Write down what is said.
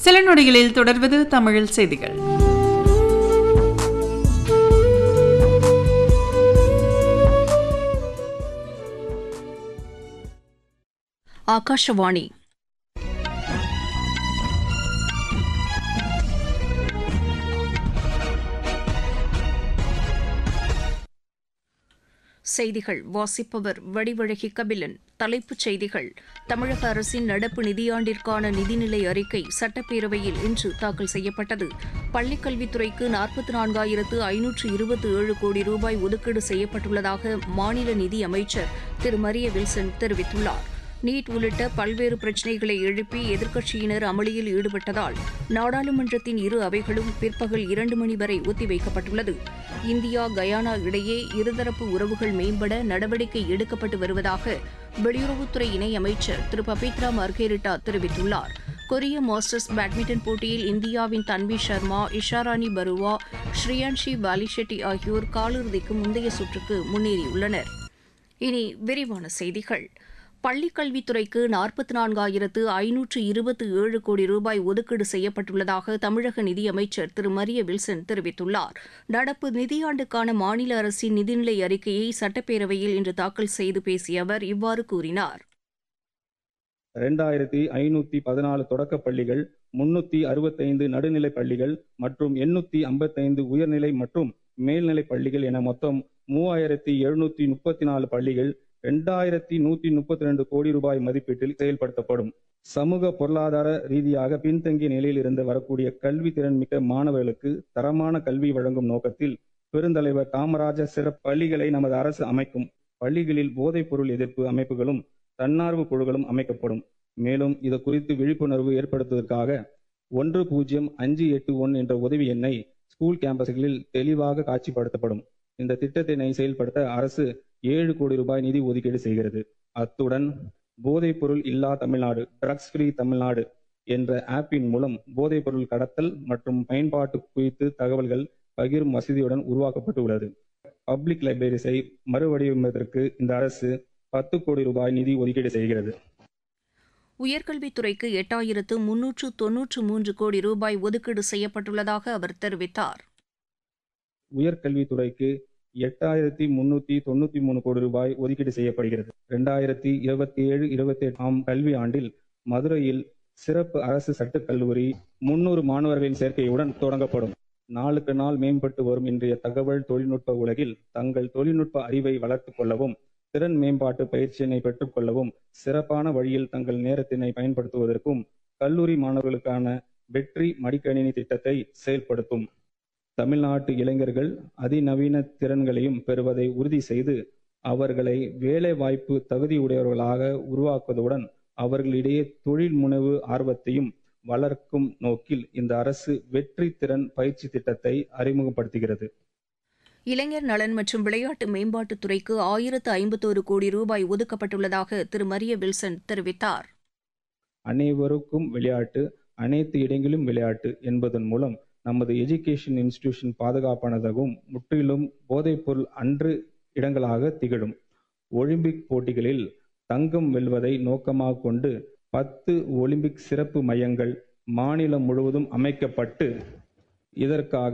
சில நொடிகளில் தொடர்வது தமிழில் செய்திகள் ಆಕಾಶವಾಣಿ செய்திகள் வாசிப்பவர் வடிவழகி கபிலன் தலைப்புச் செய்திகள் தமிழக அரசின் நடப்பு நிதியாண்டிற்கான நிதிநிலை அறிக்கை சட்டப்பேரவையில் இன்று தாக்கல் செய்யப்பட்டது பள்ளிக் கல்வித்துறைக்கு நாற்பத்தி நான்காயிரத்து ஐநூற்று இருபத்தி ஏழு கோடி ரூபாய் ஒதுக்கீடு செய்யப்பட்டுள்ளதாக மாநில நிதி அமைச்சர் திரு மரிய வில்சன் தெரிவித்துள்ளார் நீட் உள்ளிட்ட பல்வேறு பிரச்சினைகளை எழுப்பி எதிர்க்கட்சியினர் அமளியில் ஈடுபட்டதால் நாடாளுமன்றத்தின் இரு அவைகளும் பிற்பகல் இரண்டு மணி வரை ஒத்திவைக்கப்பட்டுள்ளது இந்தியா கயானா இடையே இருதரப்பு உறவுகள் மேம்பட நடவடிக்கை எடுக்கப்பட்டு வருவதாக வெளியுறவுத்துறை இணையமைச்சர் திரு பபித்ரா மர்கேரிட்டா தெரிவித்துள்ளார் கொரிய மாஸ்டர்ஸ் பேட்மிண்டன் போட்டியில் இந்தியாவின் தன்வி சர்மா இஷாராணி பருவா ஸ்ரீயான்ஷி பாலிஷெட்டி ஆகியோர் காலிறுதிக்கு முந்தைய சுற்றுக்கு முன்னேறியுள்ளனர் இனி விரிவான செய்திகள் பள்ளிக் கல்வித்துறைக்கு நாற்பத்தி நான்காயிரத்து ஐநூற்று இருபத்தி ஏழு கோடி ரூபாய் ஒதுக்கீடு செய்யப்பட்டுள்ளதாக தமிழக நிதியமைச்சர் திரு மரிய வில்சன் தெரிவித்துள்ளார் நடப்பு நிதியாண்டுக்கான மாநில அரசின் நிதிநிலை அறிக்கையை சட்டப்பேரவையில் இன்று தாக்கல் செய்து பேசிய அவர் இவ்வாறு கூறினார் ரெண்டாயிரத்தி ஐநூத்தி பதினாலு தொடக்க பள்ளிகள் முன்னூத்தி அறுபத்தைந்து நடுநிலை பள்ளிகள் மற்றும் எண்ணூத்தி ஐம்பத்தைந்து உயர்நிலை மற்றும் மேல்நிலை பள்ளிகள் என மொத்தம் மூவாயிரத்தி எழுநூத்தி முப்பத்தி நாலு பள்ளிகள் இரண்டாயிரத்தி நூத்தி முப்பத்தி ரெண்டு கோடி ரூபாய் மதிப்பீட்டில் செயல்படுத்தப்படும் சமூக பொருளாதார ரீதியாக பின்தங்கிய நிலையில் இருந்து வரக்கூடிய கல்வி திறன் மிக்க மாணவர்களுக்கு தரமான கல்வி வழங்கும் நோக்கத்தில் பெருந்தலைவர் காமராஜர் சிறப்பு பள்ளிகளை நமது அரசு அமைக்கும் பள்ளிகளில் போதைப் பொருள் எதிர்ப்பு அமைப்புகளும் தன்னார்வ குழுக்களும் அமைக்கப்படும் மேலும் இது குறித்து விழிப்புணர்வு ஏற்படுத்துவதற்காக ஒன்று பூஜ்ஜியம் அஞ்சு எட்டு ஒன்று என்ற உதவி எண்ணை ஸ்கூல் கேம்பஸ்களில் தெளிவாக காட்சிப்படுத்தப்படும் இந்த திட்டத்தினை செயல்படுத்த அரசு ஏழு கோடி ரூபாய் நிதி ஒதுக்கீடு செய்கிறது அத்துடன் போதைப் பொருள் இல்லா தமிழ்நாடு ட்ரக்ஸ் ஃப்ரீ தமிழ்நாடு என்ற ஆப்பின் மூலம் போதைப் பொருள் கடத்தல் மற்றும் பயன்பாட்டு குறித்து தகவல்கள் பகிரும் வசதியுடன் உருவாக்கப்பட்டு உள்ளது பப்ளிக் லைப்ரரிஸை மறுவடிவமைப்பதற்கு இந்த அரசு பத்து கோடி ரூபாய் நிதி ஒதுக்கீடு செய்கிறது உயர்கல்வித்துறைக்கு எட்டாயிரத்து முன்னூற்று தொன்னூற்று மூன்று கோடி ரூபாய் ஒதுக்கீடு செய்யப்பட்டுள்ளதாக அவர் தெரிவித்தார் உயர்கல்வித்துறைக்கு எட்டாயிரத்தி முன்னூத்தி தொண்ணூத்தி மூணு கோடி ரூபாய் ஒதுக்கீடு செய்யப்படுகிறது இரண்டாயிரத்தி இருபத்தி ஏழு இருபத்தி எட்டாம் கல்வி ஆண்டில் மதுரையில் சிறப்பு அரசு சட்டக் கல்லூரி முன்னூறு மாணவர்களின் சேர்க்கையுடன் தொடங்கப்படும் நாளுக்கு நாள் மேம்பட்டு வரும் இன்றைய தகவல் தொழில்நுட்ப உலகில் தங்கள் தொழில்நுட்ப அறிவை வளர்த்துக் கொள்ளவும் திறன் மேம்பாட்டு பயிற்சியினை பெற்றுக்கொள்ளவும் சிறப்பான வழியில் தங்கள் நேரத்தினை பயன்படுத்துவதற்கும் கல்லூரி மாணவர்களுக்கான வெற்றி மடிக்கணினி திட்டத்தை செயல்படுத்தும் தமிழ்நாட்டு இளைஞர்கள் அதிநவீன திறன்களையும் பெறுவதை உறுதி செய்து அவர்களை வேலை வாய்ப்பு தகுதியுடையவர்களாக உருவாக்குவதுடன் அவர்களிடையே தொழில் முனைவு ஆர்வத்தையும் வளர்க்கும் நோக்கில் இந்த அரசு வெற்றி திறன் பயிற்சி திட்டத்தை அறிமுகப்படுத்துகிறது இளைஞர் நலன் மற்றும் விளையாட்டு மேம்பாட்டுத் துறைக்கு ஆயிரத்து ஐம்பத்தோரு கோடி ரூபாய் ஒதுக்கப்பட்டுள்ளதாக திரு மரிய வில்சன் தெரிவித்தார் அனைவருக்கும் விளையாட்டு அனைத்து இடங்களிலும் விளையாட்டு என்பதன் மூலம் நமது எஜுகேஷன் இன்ஸ்டிடியூஷன் பாதுகாப்பானதாகவும் முற்றிலும் போதைப்பொருள் அன்று இடங்களாக திகழும் ஒலிம்பிக் போட்டிகளில் தங்கம் வெல்வதை நோக்கமாக கொண்டு பத்து ஒலிம்பிக் சிறப்பு மையங்கள் மாநிலம் முழுவதும் அமைக்கப்பட்டு இதற்காக